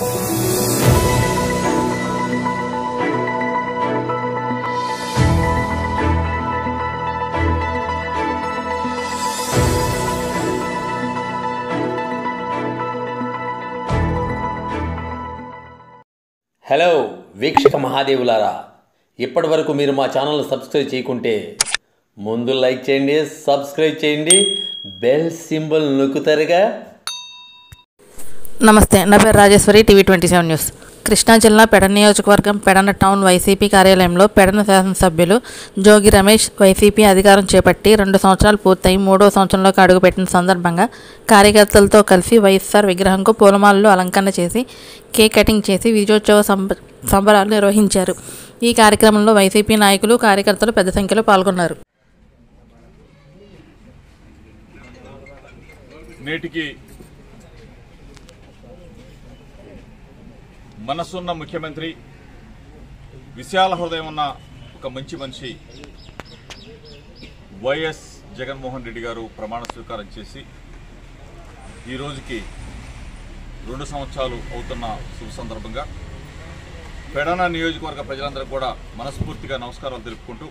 hello వీక్షక మహాదేవులారా ఇప్పటి వరకు మీరు మా ఛానల్ సబ్స్క్రైబ్ చేయకుంటే ముందు లైక్ చేయండి సబ్స్క్రైబ్ చేయండి బెల్ సింబల్ నొక్కుతారుగా నమస్తే నా పేరు Rajeshwari TV twenty seven news Krishna జిల్లా పెడ నియోజకవర్గం పెడన టౌన్ వైసీపీ కార్యాలయంలో పెడన శాసనసభ్యులు జోగి రమేష్ వైసీపీ అధికారం చేపట్టి రెండు సంవత్సరాలు పూర్తయి మూడో సంవత్సరంలోకి అడుగుపెట్టిన సందర్భంగా కార్యకర్తలతో కలిసి వైఎస్ఆర్ విగ్రహంకు పూలమాలలు అలంకరణ చేసి కేక్ కటింగ్ చేసి విజయోత్సవ సంబ సంబరాలు నిర్వహించారు ఈ కార్యక్రమంలో వైసీపీ నాయకులు కార్యకర్తలు పెద్ద సంఖ్యలో పాల్గొన్నారు నేటికి మనసున్న ముఖ్యమంత్రి విశాల హృదయం ఉన్న ఒక మంచి మనిషి వైఎస్ జగన్మోహన్ రెడ్డి గారు ప్రమాణ స్వీకారం చేసి ఈ రోజుకి రెండు సంవత్సరాలు అవుతున్న శుభ సందర్భంగా పెడన నియోజకవర్గ ప్రజలందరూ కూడా మనస్ఫూర్తిగా నమస్కారాలు తెలుపుకుంటూ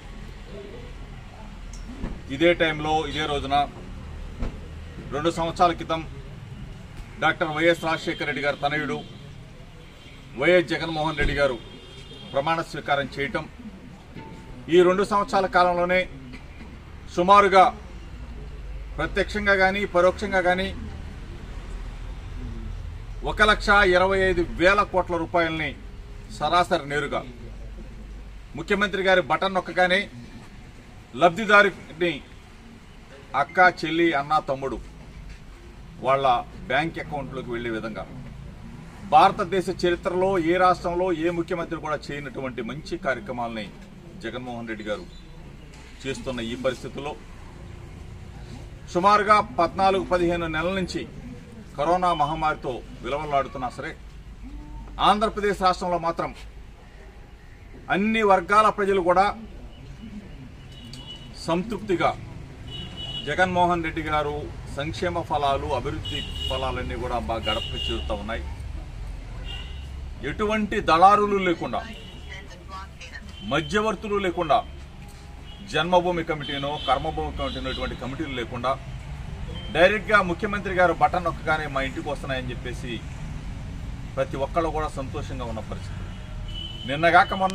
ఇదే టైంలో ఇదే రోజున రెండు సంవత్సరాల క్రితం డాక్టర్ వైఎస్ రాజశేఖర రెడ్డి గారు తనయుడు వైఎస్ జగన్మోహన్ రెడ్డి గారు ప్రమాణ స్వీకారం చేయటం ఈ రెండు సంవత్సరాల కాలంలోనే సుమారుగా ప్రత్యక్షంగా కానీ పరోక్షంగా కానీ ఒక లక్ష ఇరవై ఐదు వేల కోట్ల రూపాయలని సరాసరి నేరుగా ముఖ్యమంత్రి గారి బటన్ నొక్కగానే లబ్ధిదారుని అక్క చెల్లి అన్న తమ్ముడు వాళ్ళ బ్యాంక్ అకౌంట్లోకి వెళ్లే విధంగా భారతదేశ చరిత్రలో ఏ రాష్ట్రంలో ఏ ముఖ్యమంత్రి కూడా చేయనటువంటి మంచి కార్యక్రమాలని జగన్మోహన్ రెడ్డి గారు చేస్తున్న ఈ పరిస్థితుల్లో సుమారుగా పద్నాలుగు పదిహేను నెలల నుంచి కరోనా మహమ్మారితో విలవలాడుతున్నా సరే ఆంధ్రప్రదేశ్ రాష్ట్రంలో మాత్రం అన్ని వర్గాల ప్రజలు కూడా సంతృప్తిగా జగన్మోహన్ రెడ్డి గారు సంక్షేమ ఫలాలు అభివృద్ధి ఫలాలన్నీ కూడా బాగా గడప చేరుతూ ఉన్నాయి ఎటువంటి దళారులు లేకుండా మధ్యవర్తులు లేకుండా జన్మభూమి కమిటీనో కర్మభూమి కమిటీనో ఇటువంటి కమిటీలు లేకుండా డైరెక్ట్గా ముఖ్యమంత్రి గారు బటన్ నొక్కగానే మా ఇంటికి వస్తున్నాయని చెప్పేసి ప్రతి ఒక్కళ్ళు కూడా సంతోషంగా ఉన్న పరిస్థితి నిన్నగాక మొన్న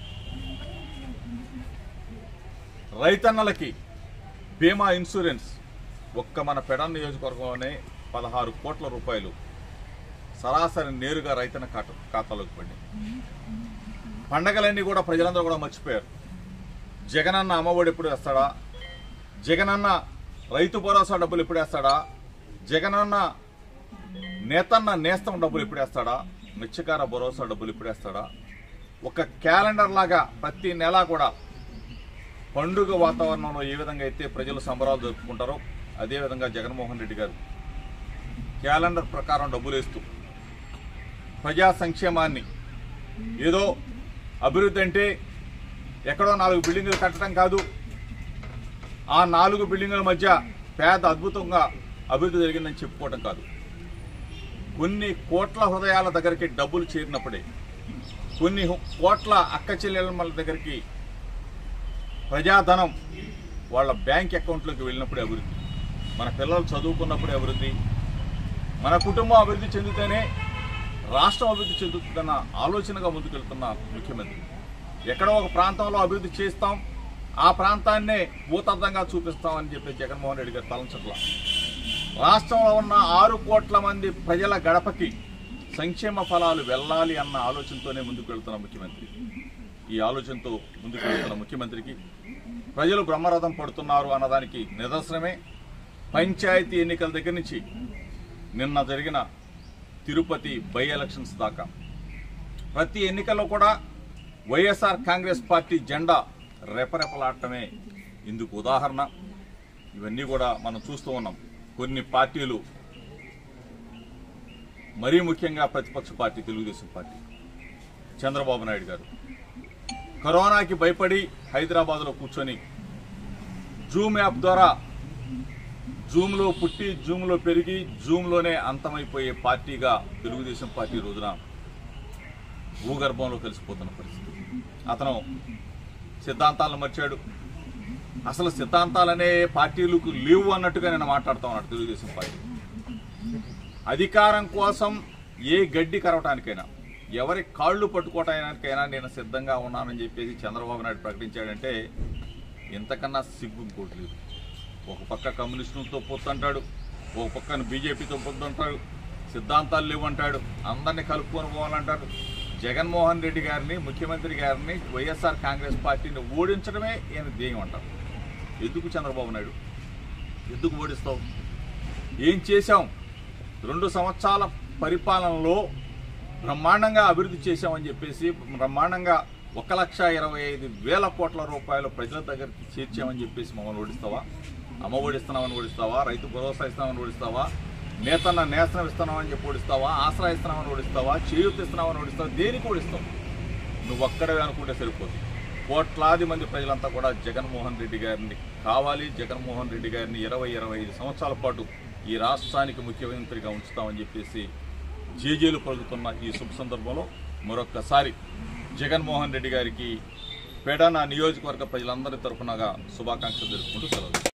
రైతన్నలకి బీమా ఇన్సూరెన్స్ ఒక్క మన పెడ నియోజకవర్గంలోనే పదహారు కోట్ల రూపాయలు సరాసరి నేరుగా రైతన్న ఖాతా ఖాతాలోకి పడింది పండగలన్నీ కూడా ప్రజలందరూ కూడా మర్చిపోయారు జగనన్న అమ్మఒడి ఎప్పుడు వేస్తాడా జగనన్న రైతు భరోసా డబ్బులు ఎప్పుడు వేస్తాడా జగనన్న నేతన్న నేస్తం డబ్బులు ఎప్పుడు వేస్తాడా మత్స్యకార భరోసా డబ్బులు ఎప్పుడు వేస్తాడా ఒక క్యాలెండర్ లాగా ప్రతి నెల కూడా పండుగ వాతావరణంలో ఏ విధంగా అయితే ప్రజలు సంబరాలు జరుపుకుంటారో అదేవిధంగా జగన్మోహన్ రెడ్డి గారు క్యాలెండర్ ప్రకారం డబ్బులు వేస్తూ ప్రజా సంక్షేమాన్ని ఏదో అభివృద్ధి అంటే ఎక్కడో నాలుగు బిల్డింగులు కట్టడం కాదు ఆ నాలుగు బిల్డింగుల మధ్య పేద అద్భుతంగా అభివృద్ధి జరిగిందని చెప్పుకోవటం కాదు కొన్ని కోట్ల హృదయాల దగ్గరికి డబ్బులు చేరినప్పుడే కొన్ని హు- కోట్ల అక్క చెల్లెళ్ళ దగ్గరికి ప్రజాధనం వాళ్ళ బ్యాంక్ అకౌంట్లోకి వెళ్ళినప్పుడే అభివృద్ధి మన పిల్లలు చదువుకున్నప్పుడే అభివృద్ధి మన కుటుంబం అభివృద్ధి చెందితేనే రాష్ట్రం అభివృద్ధి చెందుతుందన్న ఆలోచనగా ముందుకెళ్తున్న ముఖ్యమంత్రి ఎక్కడో ఒక ప్రాంతంలో అభివృద్ధి చేస్తాం ఆ ప్రాంతాన్నే భూతర్థంగా చూపిస్తామని చెప్పి జగన్మోహన్ రెడ్డి గారు తలంచట్ల రాష్ట్రంలో ఉన్న ఆరు కోట్ల మంది ప్రజల గడపకి సంక్షేమ ఫలాలు వెళ్ళాలి అన్న ఆలోచనతోనే ముందుకు వెళ్తున్న ముఖ్యమంత్రి ఈ ఆలోచనతో ముందుకు వెళ్తున్న ముఖ్యమంత్రికి ప్రజలు బ్రహ్మరథం పడుతున్నారు అన్నదానికి నిదర్శనమే పంచాయతీ ఎన్నికల దగ్గర నుంచి నిన్న జరిగిన తిరుపతి బై ఎలక్షన్స్ దాకా ప్రతి ఎన్నికల్లో కూడా వైఎస్ఆర్ కాంగ్రెస్ పార్టీ జెండా రెపరెపలాడటమే ఇందుకు ఉదాహరణ ఇవన్నీ కూడా మనం చూస్తూ ఉన్నాం కొన్ని పార్టీలు మరీ ముఖ్యంగా ప్రతిపక్ష పార్టీ తెలుగుదేశం పార్టీ చంద్రబాబు నాయుడు గారు కరోనాకి భయపడి హైదరాబాద్లో కూర్చొని జూమ్ యాప్ ద్వారా జూమ్లో పుట్టి జూమ్లో పెరిగి జూమ్లోనే అంతమైపోయే పార్టీగా తెలుగుదేశం పార్టీ ఈ రోజున భూగర్భంలో కలిసిపోతున్న పరిస్థితి అతను సిద్ధాంతాలను మర్చాడు అసలు సిద్ధాంతాలనే పార్టీలకు లేవు అన్నట్టుగా నేను మాట్లాడుతా ఉన్నాడు తెలుగుదేశం పార్టీ అధికారం కోసం ఏ గడ్డి కరవటానికైనా ఎవరి కాళ్ళు పట్టుకోవటానికైనా నేను సిద్ధంగా ఉన్నానని చెప్పేసి చంద్రబాబు నాయుడు ప్రకటించాడంటే ఇంతకన్నా సిగ్గు ఇంకోటి లేదు ఒక పక్క కమ్యూనిస్టులతో పొత్తంటాడు ఒక పక్కన బీజేపీతో పొత్తంటాడు సిద్ధాంతాలు లేవంటాడు అందరినీ కలుపుకొని పోవాలంటాడు జగన్మోహన్ రెడ్డి గారిని ముఖ్యమంత్రి గారిని వైఎస్ఆర్ కాంగ్రెస్ పార్టీని ఓడించడమే ఈయన ధ్యేయం అంటారు ఎందుకు చంద్రబాబు నాయుడు ఎందుకు ఓడిస్తావు ఏం చేశాం రెండు సంవత్సరాల పరిపాలనలో బ్రహ్మాండంగా అభివృద్ధి చేశామని చెప్పేసి బ్రహ్మాండంగా ఒక లక్ష ఇరవై ఐదు వేల కోట్ల రూపాయలు ప్రజల దగ్గరికి చేర్చామని చెప్పేసి మమ్మల్ని ఓడిస్తావా అమ్మ ఓడిస్తున్నామని ఓడిస్తావా రైతు భరోసా ఇస్తామని ఓడిస్తావా నేతన్న నేసనం ఇస్తున్నామని చెప్పి ఓడిస్తావా ఆసరా ఇస్తున్నామని ఓడిస్తావా చేయూత ఇస్తున్నామని ఓడిస్తావా దేనికి ఓడిస్తావు నువ్వు ఒక్కడవే అనుకుంటే సరిపోదు కోట్లాది మంది ప్రజలంతా కూడా జగన్మోహన్ రెడ్డి గారిని కావాలి జగన్మోహన్ రెడ్డి గారిని ఇరవై ఇరవై ఐదు సంవత్సరాల పాటు ఈ రాష్ట్రానికి ముఖ్యమంత్రిగా ఉంచుతామని చెప్పేసి జేజేలు పలుకుతున్న ఈ శుభ సందర్భంలో మరొక్కసారి జగన్మోహన్ రెడ్డి గారికి పెడన నియోజకవర్గ ప్రజలందరి తరఫునగా శుభాకాంక్షలు తెలుపుకుంటూ సెలవు